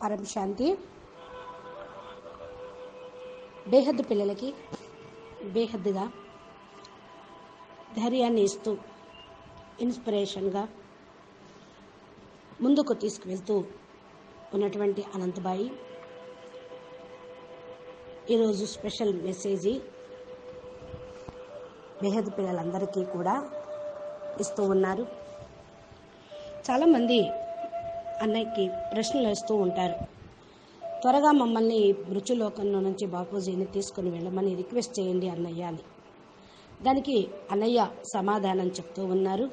పరం శాంతి బేహద్దు పిల్లలకి బేహద్దుగా ధైర్యాన్ని ఇస్తూ ఇన్స్పిరేషన్గా ముందుకు తీసుకువెళ్తూ ఉన్నటువంటి అనంతబాయి ఈరోజు స్పెషల్ మెసేజ్ బేహద్ పిల్లలందరికీ కూడా ఇస్తూ ఉన్నారు చాలామంది అన్నయ్యకి ప్రశ్నలు వేస్తూ ఉంటారు త్వరగా మమ్మల్ని ఈ మృత్యులోకంలో నుంచి బాపూజీని తీసుకుని వెళ్ళమని రిక్వెస్ట్ చేయండి అన్నయ్య అని దానికి అన్నయ్య సమాధానం చెప్తూ ఉన్నారు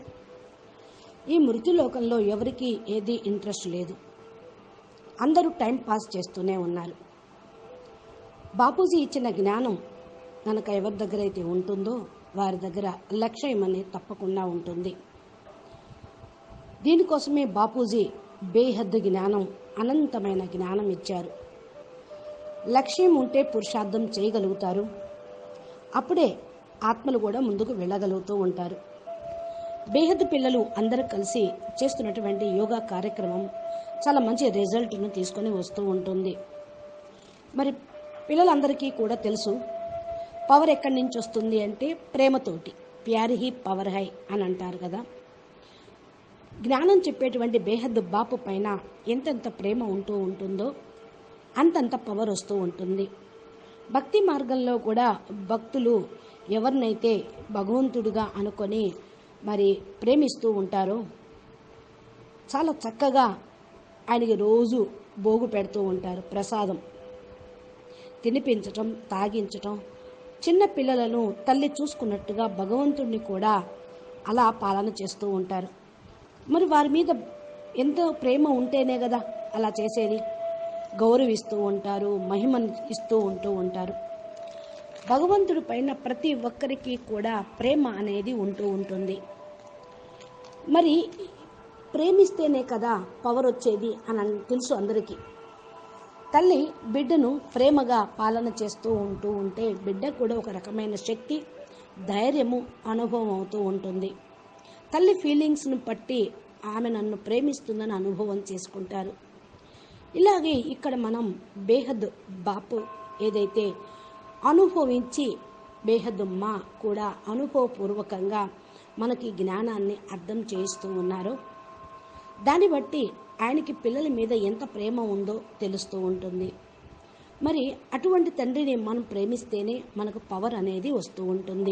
ఈ మృత్యులోకంలో ఎవరికి ఏది ఇంట్రెస్ట్ లేదు అందరూ టైం పాస్ చేస్తూనే ఉన్నారు బాపూజీ ఇచ్చిన జ్ఞానం కనుక ఎవరి దగ్గర అయితే ఉంటుందో వారి దగ్గర లక్ష్యం అనేది తప్పకుండా ఉంటుంది దీనికోసమే బాపూజీ బేహద్దు జ్ఞానం అనంతమైన జ్ఞానం ఇచ్చారు లక్ష్యం ఉంటే పురుషార్థం చేయగలుగుతారు అప్పుడే ఆత్మలు కూడా ముందుకు వెళ్ళగలుగుతూ ఉంటారు బేహద్దు పిల్లలు అందరూ కలిసి చేస్తున్నటువంటి యోగా కార్యక్రమం చాలా మంచి రిజల్ట్ను తీసుకొని వస్తూ ఉంటుంది మరి పిల్లలందరికీ కూడా తెలుసు పవర్ ఎక్కడి నుంచి వస్తుంది అంటే ప్రేమతోటి ప్యారి హీ పవర్ హై అని అంటారు కదా జ్ఞానం చెప్పేటువంటి బేహద్దు బాపు పైన ఎంతెంత ప్రేమ ఉంటూ ఉంటుందో అంతంత పవర్ వస్తూ ఉంటుంది భక్తి మార్గంలో కూడా భక్తులు ఎవరినైతే భగవంతుడిగా అనుకొని మరి ప్రేమిస్తూ ఉంటారో చాలా చక్కగా ఆయనకి రోజు భోగు పెడుతూ ఉంటారు ప్రసాదం తినిపించటం తాగించటం చిన్న పిల్లలను తల్లి చూసుకున్నట్టుగా భగవంతుడిని కూడా అలా పాలన చేస్తూ ఉంటారు మరి వారి మీద ఎంతో ప్రేమ ఉంటేనే కదా అలా చేసేది గౌరవిస్తూ ఉంటారు మహిమను ఇస్తూ ఉంటూ ఉంటారు భగవంతుడి పైన ప్రతి ఒక్కరికి కూడా ప్రేమ అనేది ఉంటూ ఉంటుంది మరి ప్రేమిస్తేనే కదా పవర్ వచ్చేది అని అన్- తెలుసు అందరికీ తల్లి బిడ్డను ప్రేమగా పాలన చేస్తూ ఉంటూ ఉంటే బిడ్డ కూడా ఒక రకమైన శక్తి ధైర్యము అనుభవం అవుతూ ఉంటుంది తల్లి ఫీలింగ్స్ను బట్టి ఆమె నన్ను ప్రేమిస్తుందని అనుభవం చేసుకుంటారు ఇలాగే ఇక్కడ మనం బేహద్ బాపు ఏదైతే అనుభవించి బేహద్ మా కూడా అనుభవపూర్వకంగా మనకి జ్ఞానాన్ని అర్థం చేస్తూ ఉన్నారు దాన్ని బట్టి ఆయనకి పిల్లల మీద ఎంత ప్రేమ ఉందో తెలుస్తూ ఉంటుంది మరి అటువంటి తండ్రిని మనం ప్రేమిస్తేనే మనకు పవర్ అనేది వస్తూ ఉంటుంది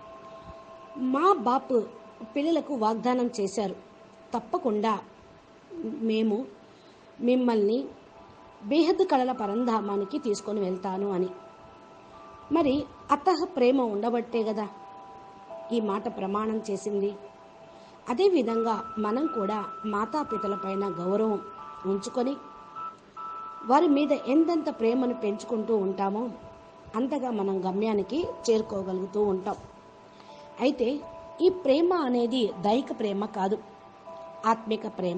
మా బాపు పిల్లలకు వాగ్దానం చేశారు తప్పకుండా మేము మిమ్మల్ని బేహద్ కళల పరంధామానికి తీసుకొని వెళ్తాను అని మరి అతహ ప్రేమ ఉండబట్టే కదా ఈ మాట ప్రమాణం చేసింది అదేవిధంగా మనం కూడా మాతాపితల పైన గౌరవం ఉంచుకొని వారి మీద ఎంతెంత ప్రేమను పెంచుకుంటూ ఉంటామో అంతగా మనం గమ్యానికి చేరుకోగలుగుతూ ఉంటాం అయితే ఈ ప్రేమ అనేది దైహిక ప్రేమ కాదు ఆత్మిక ప్రేమ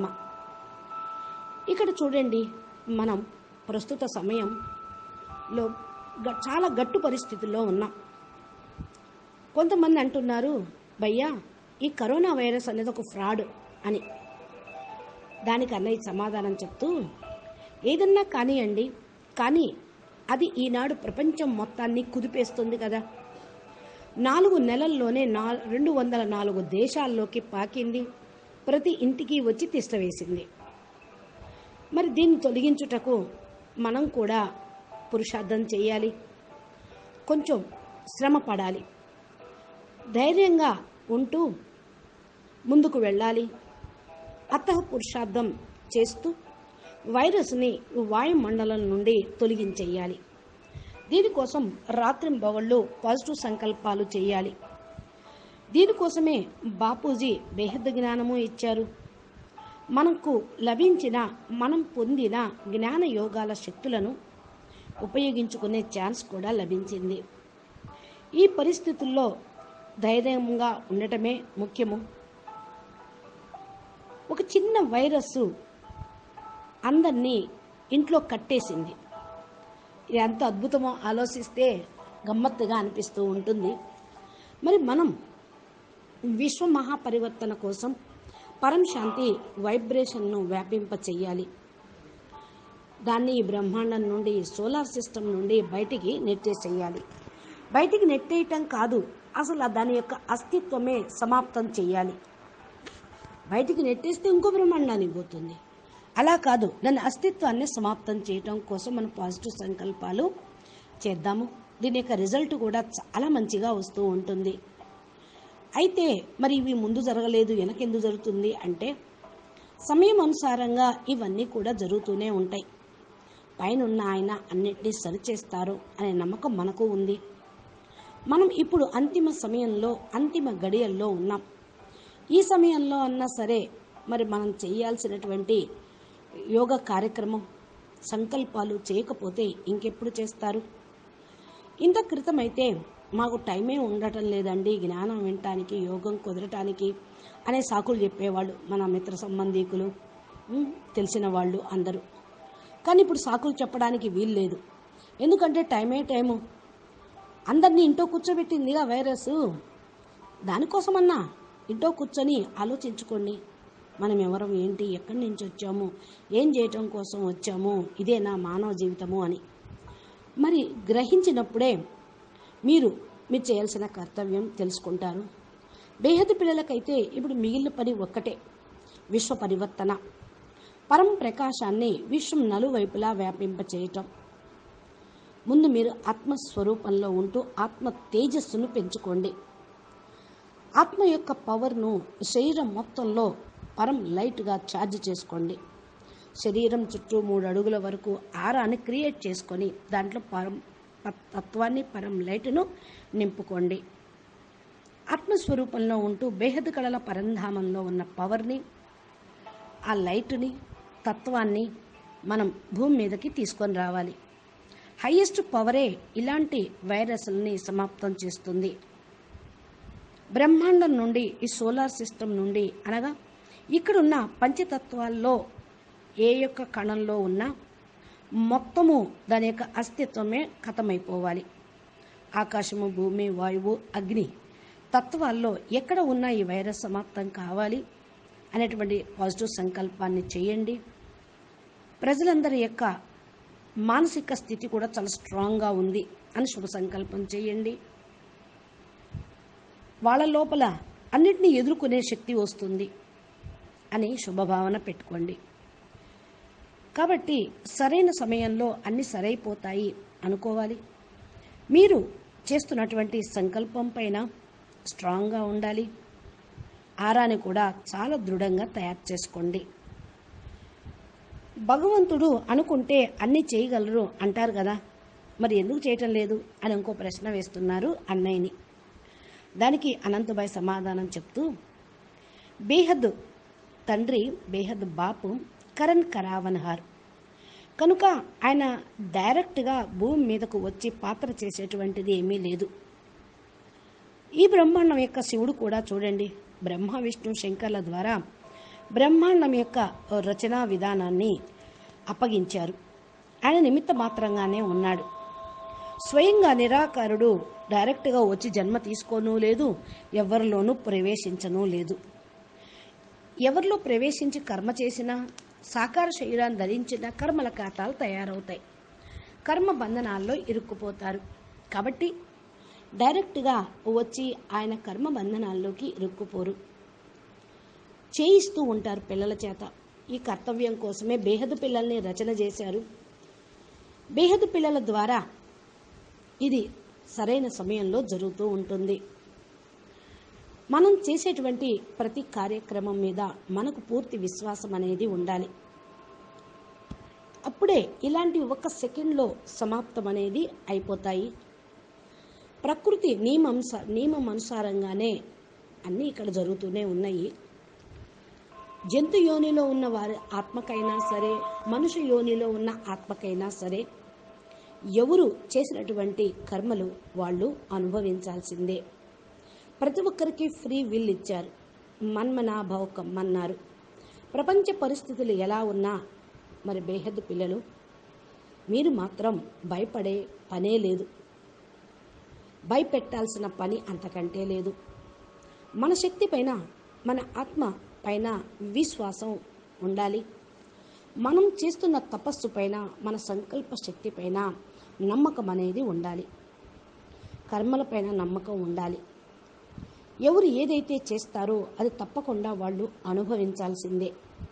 ఇక్కడ చూడండి మనం ప్రస్తుత సమయంలో గ- చాలా గట్టు పరిస్థితుల్లో ఉన్నాం కొంతమంది అంటున్నారు భయ్యా ఈ కరోనా వైరస్ అనేది ఒక ఫ్రాడ్ అని దానికి అన్నయ్య సమాధానం చెప్తూ ఏదన్నా కానివ్వండి కానీ అది ఈనాడు ప్రపంచం మొత్తాన్ని కుదిపేస్తుంది కదా నాలుగు నెలల్లోనే నా రెండు వందల నాలుగు దేశాల్లోకి పాకింది ప్రతి ఇంటికి వచ్చి తిష్టవేసింది మరి దీన్ని తొలగించుటకు మనం కూడా పురుషార్థం చేయాలి కొంచెం శ్రమ పడాలి ధైర్యంగా ఉంటూ ముందుకు వెళ్ళాలి అతః పురుషార్థం చేస్తూ వైరస్ని వాయుమండలం నుండి తొలగించేయాలి దీనికోసం రాత్రింబవళ్ళు పాజిటివ్ సంకల్పాలు చేయాలి దీనికోసమే బాపూజీ బేహద్ జ్ఞానము ఇచ్చారు మనకు లభించిన మనం పొందిన జ్ఞాన యోగాల శక్తులను ఉపయోగించుకునే ఛాన్స్ కూడా లభించింది ఈ పరిస్థితుల్లో ధైర్యంగా ఉండటమే ముఖ్యము ఒక చిన్న వైరస్ అందరినీ ఇంట్లో కట్టేసింది ఇది ఎంత అద్భుతమో ఆలోచిస్తే గమ్మత్తుగా అనిపిస్తూ ఉంటుంది మరి మనం విశ్వ మహాపరివర్తన కోసం పరం శాంతి వైబ్రేషన్ను వ్యాపింప చెయ్యాలి దాన్ని ఈ బ్రహ్మాండం నుండి సోలార్ సిస్టమ్ నుండి బయటికి నెట్టేసేయాలి బయటికి నెట్టేయటం కాదు అసలు దాని యొక్క అస్తిత్వమే సమాప్తం చేయాలి బయటికి నెట్టేస్తే ఇంకో బ్రహ్మాండానికి పోతుంది అలా కాదు దాని అస్తిత్వాన్ని సమాప్తం చేయటం కోసం మనం పాజిటివ్ సంకల్పాలు చేద్దాము దీని యొక్క రిజల్ట్ కూడా చాలా మంచిగా వస్తూ ఉంటుంది అయితే మరి ఇవి ముందు జరగలేదు వెనకెందుకు జరుగుతుంది అంటే సమయం అనుసారంగా ఇవన్నీ కూడా జరుగుతూనే ఉంటాయి పైన ఉన్న ఆయన అన్నిటినీ సరిచేస్తారు అనే నమ్మకం మనకు ఉంది మనం ఇప్పుడు అంతిమ సమయంలో అంతిమ గడియల్లో ఉన్నాం ఈ సమయంలో అన్నా సరే మరి మనం చేయాల్సినటువంటి యోగ కార్యక్రమం సంకల్పాలు చేయకపోతే ఇంకెప్పుడు చేస్తారు ఇంత క్రితం అయితే మాకు టైమే ఉండటం లేదండి జ్ఞానం వినటానికి యోగం కుదరటానికి అనే సాకులు చెప్పేవాళ్ళు మన మిత్ర సంబంధీకులు ఉమ్, తెలిసిన వాళ్ళు అందరూ కానీ ఇప్పుడు సాకులు చెప్పడానికి వీలు లేదు ఎందుకంటే టైమే టైము అందరినీ ఇంట్లో కూర్చోబెట్టిందిగా వైరస్ దానికోసమన్నా ఇంట్లో కూర్చొని ఆలోచించుకోండి మనం ఎవరం ఏంటి ఎక్కడి నుంచి వచ్చాము ఏం చేయటం కోసం వచ్చాము ఇదే నా మానవ జీవితము అని మరి గ్రహించినప్పుడే మీరు మీరు చేయాల్సిన కర్తవ్యం తెలుసుకుంటారు బేహదు పిల్లలకైతే ఇప్పుడు మిగిలిన పని ఒక్కటే విశ్వ పరివర్తన పరం ప్రకాశాన్ని విశ్వం నలువైపులా వ్యాపింపచేయటం ముందు మీరు ఆత్మస్వరూపంలో ఉంటూ ఆత్మ తేజస్సును పెంచుకోండి ఆత్మ యొక్క పవర్ను శరీరం మొత్తంలో పరం లైట్గా ఛార్జ్ చేసుకోండి శరీరం చుట్టూ మూడు అడుగుల వరకు ఆరాన్ని క్రియేట్ చేసుకొని దాంట్లో పరం ప- తత్వాన్ని పరం లైట్ను నింపుకోండి ఆత్మస్వరూపంలో ఉంటూ బేహద్ కళల పరంధామంలో ఉన్న పవర్ని ఆ లైట్ని తత్వాన్ని మనం భూమి మీదకి తీసుకొని రావాలి హయ్యెస్ట్ పవరే ఇలాంటి వైరస్లని సమాప్తం చేస్తుంది బ్రహ్మాండం నుండి ఈ సోలార్ సిస్టమ్ నుండి అనగా ఇక్కడున్న పంచతత్వాల్లో ఏ యొక్క కణంలో ఉన్నా మొత్తము దాని యొక్క అస్తిత్వమే ఖతమైపోవాలి ఆకాశము భూమి వాయువు అగ్ని తత్వాల్లో ఎక్కడ ఉన్న ఈ వైరస్ సమాప్తం కావాలి అనేటువంటి పాజిటివ్ సంకల్పాన్ని చేయండి ప్రజలందరి యొక్క మానసిక స్థితి కూడా చాలా స్ట్రాంగ్గా ఉంది అని శుభ సంకల్పం చేయండి వాళ్ళ లోపల అన్నిటినీ ఎదుర్కొనే శక్తి వస్తుంది అని శుభభావన పెట్టుకోండి కాబట్టి సరైన సమయంలో అన్ని సరైపోతాయి అనుకోవాలి మీరు చేస్తున్నటువంటి సంకల్పం పైన స్ట్రాంగ్గా ఉండాలి ఆరాని కూడా చాలా దృఢంగా తయారు చేసుకోండి భగవంతుడు అనుకుంటే అన్ని చేయగలరు అంటారు కదా మరి ఎందుకు చేయటం లేదు అని ఇంకో ప్రశ్న వేస్తున్నారు అన్నయ్యని దానికి అనంతబాయ్ సమాధానం చెప్తూ బేహద్ తండ్రి బేహద్ బాపు కరణ్ కరావన్హార్ కనుక ఆయన డైరెక్ట్గా భూమి మీదకు వచ్చి పాత్ర చేసేటువంటిది ఏమీ లేదు ఈ బ్రహ్మాండం యొక్క శివుడు కూడా చూడండి బ్రహ్మ విష్ణు శంకర్ల ద్వారా బ్రహ్మాండం యొక్క రచనా విధానాన్ని అప్పగించారు ఆయన నిమిత్త మాత్రంగానే ఉన్నాడు స్వయంగా నిరాకారుడు డైరెక్ట్గా వచ్చి జన్మ తీసుకోను లేదు ఎవరిలోనూ ప్రవేశించను లేదు ఎవరిలో ప్రవేశించి కర్మ చేసినా సాకార శరీరాన్ని ధరించిన కర్మల ఖాతాలు తయారవుతాయి కర్మ బంధనాల్లో ఇరుక్కుపోతారు కాబట్టి డైరెక్ట్గా వచ్చి ఆయన కర్మ బంధనాల్లోకి ఇరుక్కుపోరు చేయిస్తూ ఉంటారు పిల్లల చేత ఈ కర్తవ్యం కోసమే బేహదు పిల్లల్ని రచన చేశారు బేహదు పిల్లల ద్వారా ఇది సరైన సమయంలో జరుగుతూ ఉంటుంది మనం చేసేటువంటి ప్రతి కార్యక్రమం మీద మనకు పూర్తి విశ్వాసం అనేది ఉండాలి అప్పుడే ఇలాంటి ఒక సెకండ్లో సమాప్తం అనేది అయిపోతాయి ప్రకృతి నియమంస నియమం అనుసారంగానే అన్నీ ఇక్కడ జరుగుతూనే ఉన్నాయి జంతు యోనిలో ఉన్న వారి ఆత్మకైనా సరే మనుషు యోనిలో ఉన్న ఆత్మకైనా సరే ఎవరు చేసినటువంటి కర్మలు వాళ్ళు అనుభవించాల్సిందే ప్రతి ఒక్కరికి ఫ్రీ విల్ ఇచ్చారు మన్మనాభవ కమ్మన్నారు ప్రపంచ పరిస్థితులు ఎలా ఉన్నా మరి బేహద్దు పిల్లలు మీరు మాత్రం భయపడే పనే లేదు భయపెట్టాల్సిన పని అంతకంటే లేదు మన శక్తి పైన మన ఆత్మ పైన విశ్వాసం ఉండాలి మనం చేస్తున్న తపస్సు పైన మన సంకల్ప శక్తి పైన నమ్మకం అనేది ఉండాలి కర్మలపైన నమ్మకం ఉండాలి ఎవరు ఏదైతే చేస్తారో అది తప్పకుండా వాళ్ళు అనుభవించాల్సిందే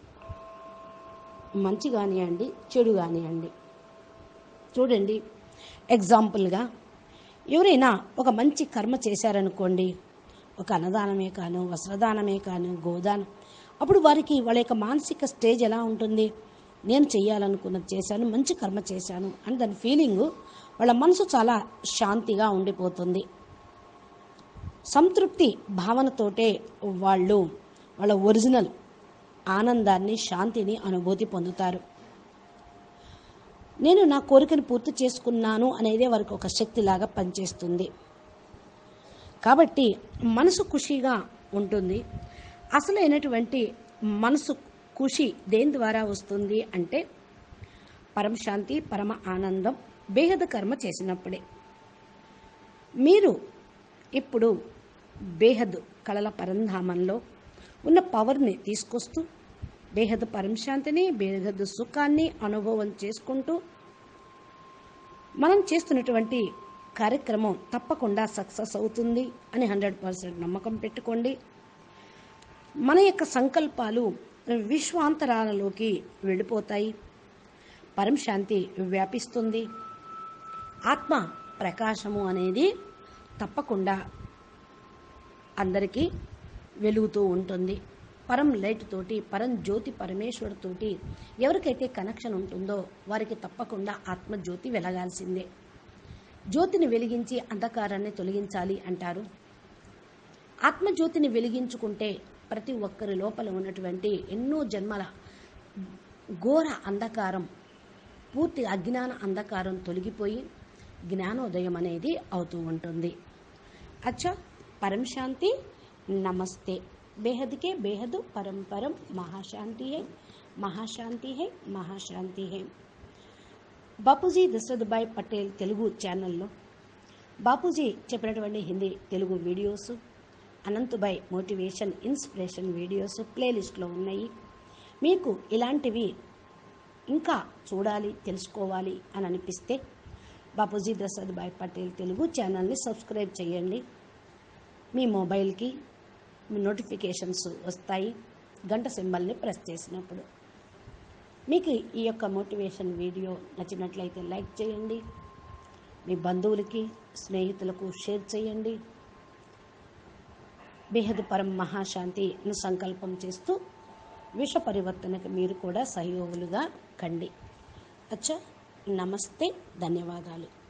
మంచి కానివ్వండి చెడు కానివ్వండి చూడండి ఎగ్జాంపుల్గా ఎవరైనా ఒక మంచి కర్మ చేశారనుకోండి ఒక అన్నదానమే కాను వస్త్రదానమే కాను గోదానం అప్పుడు వారికి వాళ్ళ యొక్క మానసిక స్టేజ్ ఎలా ఉంటుంది నేను చేయాలనుకున్నది చేశాను మంచి కర్మ చేశాను అని దాని ఫీలింగు వాళ్ళ మనసు చాలా శాంతిగా ఉండిపోతుంది సంతృప్తి భావనతోటే వాళ్ళు వాళ్ళ ఒరిజినల్ ఆనందాన్ని శాంతిని అనుభూతి పొందుతారు నేను నా కోరికను పూర్తి చేసుకున్నాను అనేదే వారికి ఒక శక్తిలాగా పనిచేస్తుంది కాబట్టి మనసు ఖుషిగా ఉంటుంది అసలైనటువంటి మనసు ఖుషి దేని ద్వారా వస్తుంది అంటే పరమ శాంతి పరమ ఆనందం బేహద కర్మ చేసినప్పుడే మీరు ఇప్పుడు బేహద్ కళల పరంధామంలో ఉన్న పవర్ని తీసుకొస్తూ బేహద్ పరమశాంతిని బేహద్ సుఖాన్ని అనుభవం చేసుకుంటూ మనం చేస్తున్నటువంటి కార్యక్రమం తప్పకుండా సక్సెస్ అవుతుంది అని హండ్రెడ్ పర్సెంట్ నమ్మకం పెట్టుకోండి మన యొక్క సంకల్పాలు విశ్వాంతరాలలోకి వెళ్ళిపోతాయి పరమశాంతి వ్యాపిస్తుంది ఆత్మ ప్రకాశము అనేది తప్పకుండా అందరికీ వెలుగుతూ ఉంటుంది పరం లైట్ తోటి పరం జ్యోతి పరమేశ్వర్ తోటి ఎవరికైతే కనెక్షన్ ఉంటుందో వారికి తప్పకుండా ఆత్మజ్యోతి వెలగాల్సిందే జ్యోతిని వెలిగించి అంధకారాన్ని తొలగించాలి అంటారు ఆత్మజ్యోతిని వెలిగించుకుంటే ప్రతి ఒక్కరి లోపల ఉన్నటువంటి ఎన్నో జన్మల ఘోర అంధకారం పూర్తి అజ్ఞాన అంధకారం తొలగిపోయి జ్ఞానోదయం అనేది అవుతూ ఉంటుంది అచ్చా పరం శాంతి నమస్తే बेहद के बेहद परम परम महाशांति है महाशांति है महाशांति है బాపూజీ దశరథ్భాయ్ పటేల్ తెలుగు ఛానల్లో బాపూజీ చెప్పినటువంటి Hindi Telugu videos Ananthubhai motivation inspiration videos ప్లేలిస్ట్లో ఉన్నాయి మీకు ఇలాంటివి ఇంకా చూడాలి తెలుసుకోవాలి అని అనిపిస్తే బాపూజీ దశరథ్భాయ్ పటేల్ తెలుగు ఛానల్ని సబ్స్క్రైబ్ చేయండి మీ మొబైల్కి మీ నోటిఫికేషన్స్ వస్తాయి గంట సింబల్ని ప్రెస్ చేసినప్పుడు మీకు ఈ యొక్క మోటివేషన్ వీడియో నచ్చినట్లయితే లైక్ చేయండి మీ బంధువులకి స్నేహితులకు షేర్ చేయండి బేహద్ పరం మహాశాంతి సంకల్పం చేస్తూ విష పరివర్తనకు మీరు కూడా సహయోగులుగా కండి అచ్చా నమస్తే ధన్యవాదాలు